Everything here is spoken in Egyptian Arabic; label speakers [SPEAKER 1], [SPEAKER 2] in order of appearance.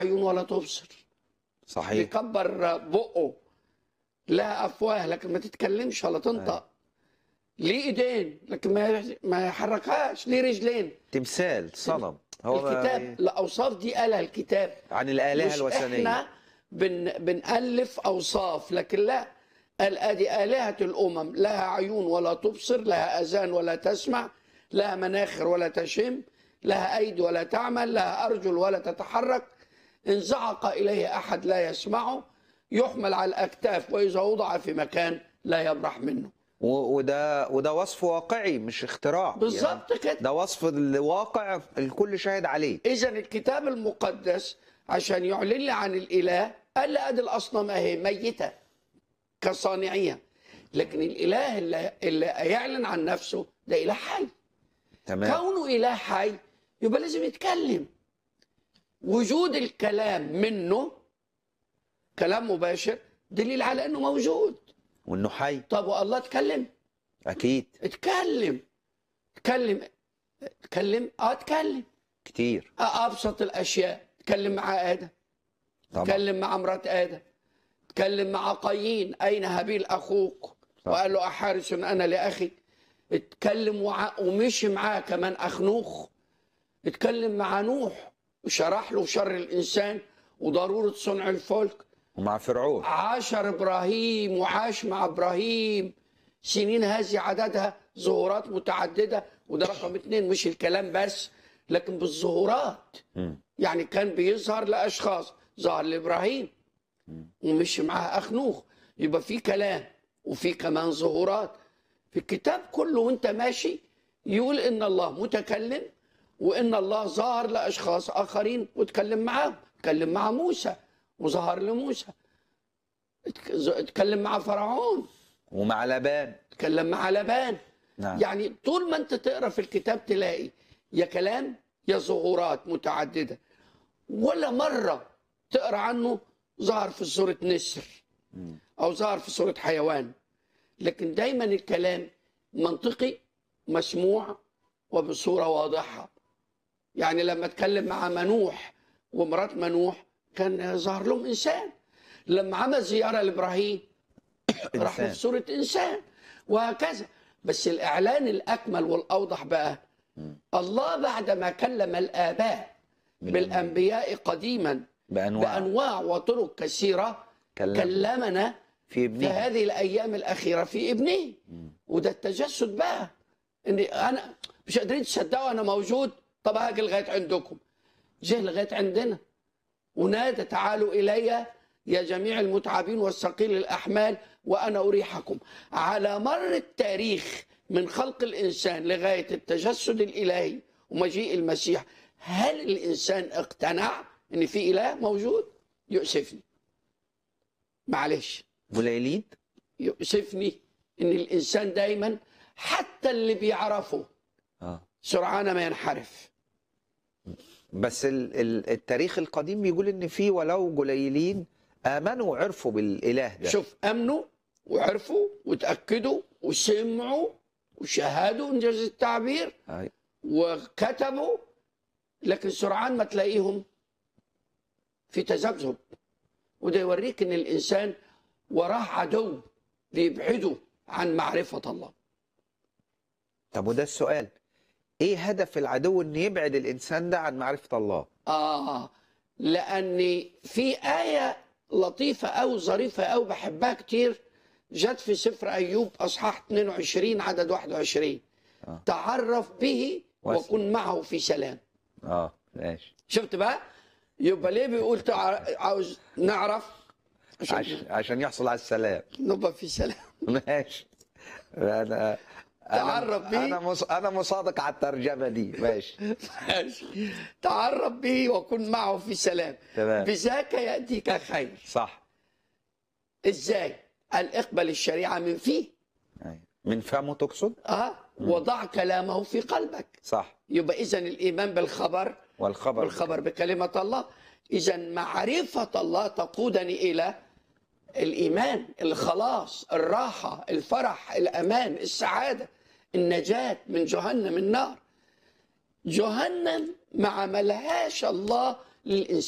[SPEAKER 1] عيون ولا تبصر
[SPEAKER 2] صحيح
[SPEAKER 1] بيكبر بقه لها افواه لكن ما تتكلمش ولا تنطق ليه ايدين لكن ما ما يحركهاش ليه رجلين
[SPEAKER 2] تمثال صنم هو ما-
[SPEAKER 1] الكتاب الاوصاف دي قالها الكتاب
[SPEAKER 2] عن الآلهة
[SPEAKER 1] مش
[SPEAKER 2] الوثنية
[SPEAKER 1] احنا بن بنألف اوصاف لكن لا قال ادي آلهة الامم لها عيون ولا تبصر لها اذان ولا تسمع لها مناخر ولا تشم لها ايدي ولا تعمل لها ارجل ولا تتحرك ان زعق اليه احد لا يسمعه يحمل على الاكتاف واذا وضع في مكان لا يبرح منه
[SPEAKER 2] و- وده وده وصف واقعي مش اختراع يعني
[SPEAKER 1] بالظبط كده
[SPEAKER 2] ده وصف الواقع الكل شاهد عليه
[SPEAKER 1] اذا الكتاب المقدس عشان يعلن لي عن الاله قال لي ادي الاصنام اهي ميته كصانعيه لكن الاله اللي, اللي يعلن عن نفسه ده اله حي
[SPEAKER 2] تمام
[SPEAKER 1] كونه اله حي يبقى لازم يتكلم وجود الكلام منه كلام مباشر دليل على انه موجود
[SPEAKER 2] وانه حي
[SPEAKER 1] طب والله اتكلم
[SPEAKER 2] اكيد
[SPEAKER 1] اتكلم اتكلم اتكلم اه اتكلم
[SPEAKER 2] كتير
[SPEAKER 1] آه ابسط الاشياء اتكلم مع ادم
[SPEAKER 2] طبعا
[SPEAKER 1] اتكلم مع مرات ادم اتكلم مع قايين اين هابيل اخوك
[SPEAKER 2] صح.
[SPEAKER 1] وقال له احارس انا لاخي اتكلم وع... ومشي معاه كمان اخنوخ اتكلم مع نوح وشرح له شر الانسان وضروره صنع الفلك
[SPEAKER 2] ومع فرعون
[SPEAKER 1] عاشر ابراهيم وعاش مع ابراهيم سنين هذه عددها ظهورات متعدده وده رقم اثنين مش الكلام بس لكن بالظهورات
[SPEAKER 2] مم.
[SPEAKER 1] يعني كان بيظهر لاشخاص ظهر لابراهيم ومشي معاه اخنوخ يبقى في كلام وفي كمان ظهورات في الكتاب كله وانت ماشي يقول ان الله متكلم وان الله ظهر لاشخاص اخرين واتكلم معاهم اتكلم مع موسى وظهر لموسى اتك- اتكلم مع فرعون
[SPEAKER 2] ومع لبان
[SPEAKER 1] اتكلم مع لبان
[SPEAKER 2] نعم
[SPEAKER 1] يعني طول ما انت تقرا في الكتاب تلاقي يا كلام يا ظهورات متعدده ولا مره تقرا عنه ظهر في صوره نسر
[SPEAKER 2] مم.
[SPEAKER 1] او ظهر في صوره حيوان لكن دايما الكلام منطقي مسموع وبصوره واضحه يعني لما اتكلم مع منوح ومرات منوح كان ظهر لهم انسان لما عمل زياره لابراهيم راح له
[SPEAKER 2] إنسان.
[SPEAKER 1] في صوره انسان وهكذا بس الاعلان الاكمل والاوضح بقى الله بعدما كلم الاباء بالانبياء قديما
[SPEAKER 2] بانواع
[SPEAKER 1] بانواع وطرق كثيره
[SPEAKER 2] كلم
[SPEAKER 1] كلمنا
[SPEAKER 2] في
[SPEAKER 1] في
[SPEAKER 2] ابنه
[SPEAKER 1] هذه الايام الاخيره في ابنه وده التجسد بقى ان انا مش قادرين تصدقوا انا موجود طب هاجي لغايه عندكم جه لغايه عندنا ونادى تعالوا الي يا جميع المتعبين والثقيل الاحمال وانا اريحكم على مر التاريخ من خلق الانسان لغايه التجسد الالهي ومجيء المسيح هل الانسان اقتنع ان في اله موجود يؤسفني معلش
[SPEAKER 2] قليلين
[SPEAKER 1] يؤسفني ان الانسان دايما حتى اللي بيعرفه
[SPEAKER 2] اه
[SPEAKER 1] سرعان ما ينحرف
[SPEAKER 2] بس ال- ال- التاريخ القديم بيقول ان في ولو قليلين امنوا وعرفوا بالاله ده
[SPEAKER 1] شوف امنوا وعرفوا وتاكدوا وسمعوا وشاهدوا انجاز التعبير
[SPEAKER 2] أي.
[SPEAKER 1] وكتبوا لكن سرعان ما تلاقيهم في تذبذب وده يوريك ان الانسان وراه عدو بيبعده عن معرفه الله
[SPEAKER 2] طب وده السؤال ايه هدف العدو ان يبعد الانسان ده عن معرفه الله
[SPEAKER 1] آه لأن في آية لطيفة أو ظريفة أو بحبها كتير جت في سفر أيوب أصحاح 22 عدد 21
[SPEAKER 2] آه.
[SPEAKER 1] تعرف به
[SPEAKER 2] واسمع.
[SPEAKER 1] وكن معه في سلام
[SPEAKER 2] اه ماشي
[SPEAKER 1] شفت بقى يبقى ليه بيقول تع... عاوز نعرف عشان
[SPEAKER 2] عشان عشان يحصل على السلام
[SPEAKER 1] نبقى في سلام
[SPEAKER 2] ماشي انا
[SPEAKER 1] تعرف
[SPEAKER 2] انا
[SPEAKER 1] بيه.
[SPEAKER 2] انا مص... انا مصادق على الترجمه دي ماشي
[SPEAKER 1] ماشي تعرف به وكن معه في سلام
[SPEAKER 2] تمام
[SPEAKER 1] بذاك يأتيك خير
[SPEAKER 2] صح
[SPEAKER 1] ازاي؟ قال اقبل الشريعة من فيه
[SPEAKER 2] أيوة. من فمه تقصد
[SPEAKER 1] اه وضع كلامه في قلبك
[SPEAKER 2] صح
[SPEAKER 1] يبقى اذا الايمان بالخبر
[SPEAKER 2] والخبر
[SPEAKER 1] والخبر بكلمه الله اذا معرفه الله تقودني الى الايمان الخلاص الراحه الفرح الامان السعاده النجاه من جهنم النار جهنم ما عملهاش الله للانسان